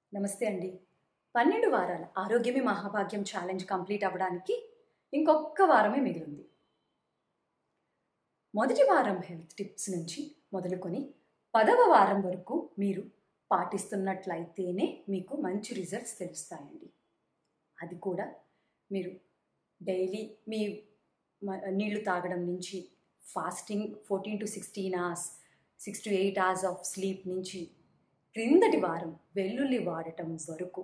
నమస్తే అండి పన్నెండు వారాల ఆరోగ్యమే మహాభాగ్యం ఛాలెంజ్ కంప్లీట్ అవ్వడానికి ఇంకొక వారమే మిగిలింది మొదటి వారం హెల్త్ టిప్స్ నుంచి మొదలుకొని పదవ వారం వరకు మీరు పాటిస్తున్నట్లయితేనే మీకు మంచి రిజల్ట్స్ తెలుస్తాయండి అది కూడా మీరు డైలీ మీ మ- నీళ్లు తాగడం నుంచి fasting fourteen to sixteen hours six to eight hours of sleep నుంచి క్రిందటి వారం వెల్లుల్లి వాడటం వరకు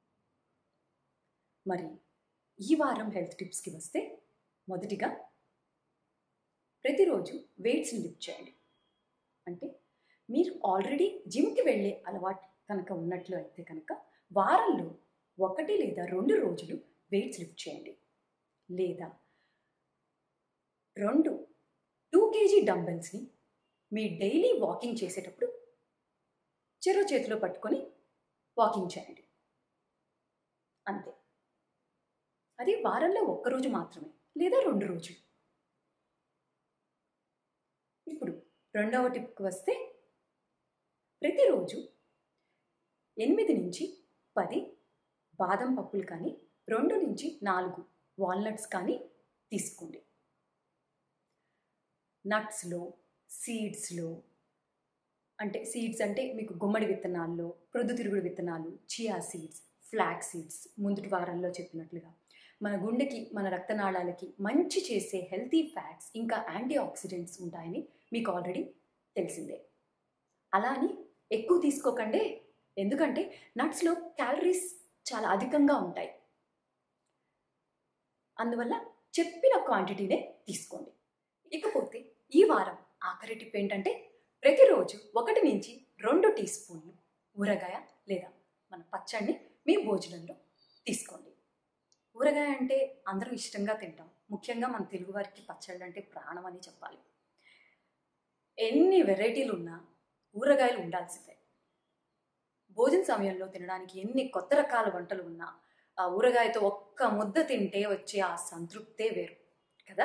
మరి ఈ వారం హెల్త్ టిప్స్కి వస్తే మొదటిగా ప్రతిరోజు వెయిట్స్ని లిఫ్ట్ చేయండి అంటే మీరు ఆల్రెడీ జిమ్కి వెళ్ళే అలవాటు కనుక ఉన్నట్లు అయితే కనుక వారంలో ఒకటి లేదా రెండు రోజులు వెయిట్స్ లిఫ్ట్ చేయండి లేదా రెండు టూ కేజీ డంబెల్స్ని మీ డైలీ వాకింగ్ చేసేటప్పుడు చెరో చేతిలో పట్టుకొని వాకింగ్ చేయండి అంతే అది వారంలో ఒక్కరోజు మాత్రమే లేదా రెండు రోజులు ఇప్పుడు రెండవ టిప్కి వస్తే ప్రతిరోజు ఎనిమిది నుంచి పది బాదం పప్పులు కానీ రెండు నుంచి నాలుగు వాల్నట్స్ కానీ తీసుకోండి నట్స్లో సీడ్స్లో అంటే సీడ్స్ అంటే మీకు గుమ్మడి విత్తనాల్లో ప్రొద్దుతిరుగుడు విత్తనాలు చియా సీడ్స్ ఫ్లాక్ సీడ్స్ ముందుటి వారాల్లో చెప్పినట్లుగా మన గుండెకి మన రక్తనాళాలకి మంచి చేసే హెల్తీ ఫ్యాట్స్ ఇంకా యాంటీ ఆక్సిడెంట్స్ ఉంటాయని మీకు ఆల్రెడీ తెలిసిందే అలా అని ఎక్కువ తీసుకోకండి ఎందుకంటే నట్స్లో క్యాలరీస్ చాలా అధికంగా ఉంటాయి అందువల్ల చెప్పిన క్వాంటిటీనే తీసుకోండి ఇకపోతే ఈ వారం ఆఖరి టిప్ ఏంటంటే ప్రతిరోజు ఒకటి నుంచి రెండు టీ స్పూన్లు ఊరగాయ లేదా మన పచ్చడిని మీ భోజనంలో తీసుకోండి ఊరగాయ అంటే అందరూ ఇష్టంగా తింటాం ముఖ్యంగా మన తెలుగువారికి పచ్చళ్ళు అంటే ప్రాణం అని చెప్పాలి ఎన్ని వెరైటీలు ఉన్నా ఊరగాయలు ఉండాల్సిందే భోజన సమయంలో తినడానికి ఎన్ని కొత్త రకాల వంటలు ఉన్నా ఆ ఊరగాయతో ఒక్క ముద్ద తింటే వచ్చే ఆ సంతృప్తే వేరు కదా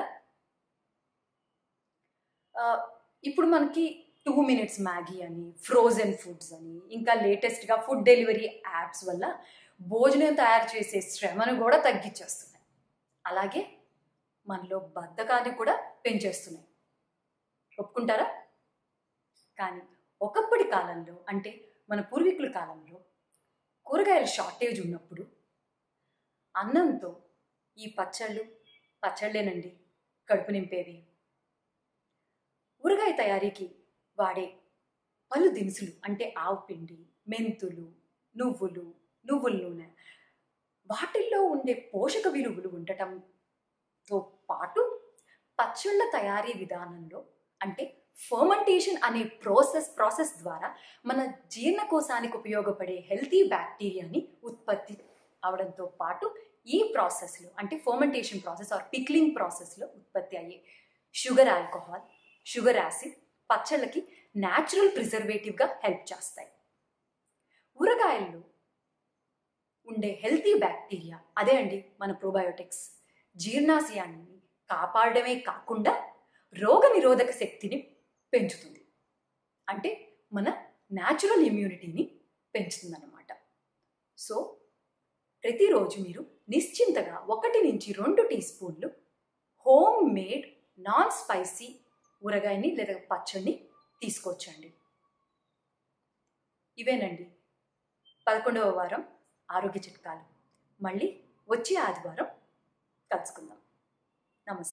ఆ, ఇప్పుడు మనకి టూ మినిట్స్ మ్యాగీ అని ఫ్రోజన్ ఫుడ్స్ అని ఇంకా లేటెస్ట్గా ఫుడ్ డెలివరీ యాప్స్ వల్ల భోజనం తయారు చేసే శ్రమను కూడా తగ్గించేస్తున్నాయి అలాగే మనలో బద్ధకాన్ని కూడా పెంచేస్తున్నాయి ఒప్పుకుంటారా కానీ ఒకప్పటి కాలంలో అంటే మన పూర్వీకుల కాలంలో కూరగాయల షార్టేజ్ ఉన్నప్పుడు అన్నంతో ఈ పచ్చళ్ళు పచ్చళ్ళేనండి కడుపు నింపేవి ఊరగాయ తయారీకి వాడే పలు దినుసులు అంటే ఆవు పిండి మెంతులు నువ్వులు నువ్వుల నూనె వాటిల్లో ఉండే పోషక విలువలు ఉండటంతో పాటు పచ్చళ్ళ తయారీ విధానంలో అంటే ఫర్మెంటేషన్ అనే ప్రాసెస్ ప్రాసెస్ ద్వారా మన జీర్ణకోశానికి ఉపయోగపడే హెల్తీ బ్యాక్టీరియాని ఉత్పత్తి అవడంతో పాటు ఈ ప్రాసెస్లో అంటే ఫర్మెంటేషన్ ప్రాసెస్ ఆర్ పిక్లింగ్ ప్రాసెస్లో ఉత్పత్తి అయ్యే షుగర్ ఆల్కహాల్ షుగర్ యాసిడ్ పచ్చళ్ళకి న్యాచురల్ ప్రిజర్వేటివ్గా హెల్ప్ చేస్తాయి ఊరగాయల్లో ఉండే హెల్తీ బ్యాక్టీరియా అదే అండి మన ప్రోబయోటిక్స్ జీర్ణాశయాన్ని కాపాడమే కాకుండా రోగ నిరోధక శక్తిని పెంచుతుంది అంటే మన న్యాచురల్ ఇమ్యూనిటీని పెంచుతుంది అన్నమాట సో ప్రతిరోజు మీరు నిశ్చింతగా ఒకటి నుంచి రెండు టీ స్పూన్లు హోమ్ మేడ్ నాన్ స్పైసీ ఊరగాయని లేదా పచ్చడిని తీసుకొచ్చండి ఇవేనండి పదకొండవ వారం ఆరోగ్య చిట్కాలు మళ్ళీ వచ్చే ఆదివారం కలుసుకుందాం నమస్తే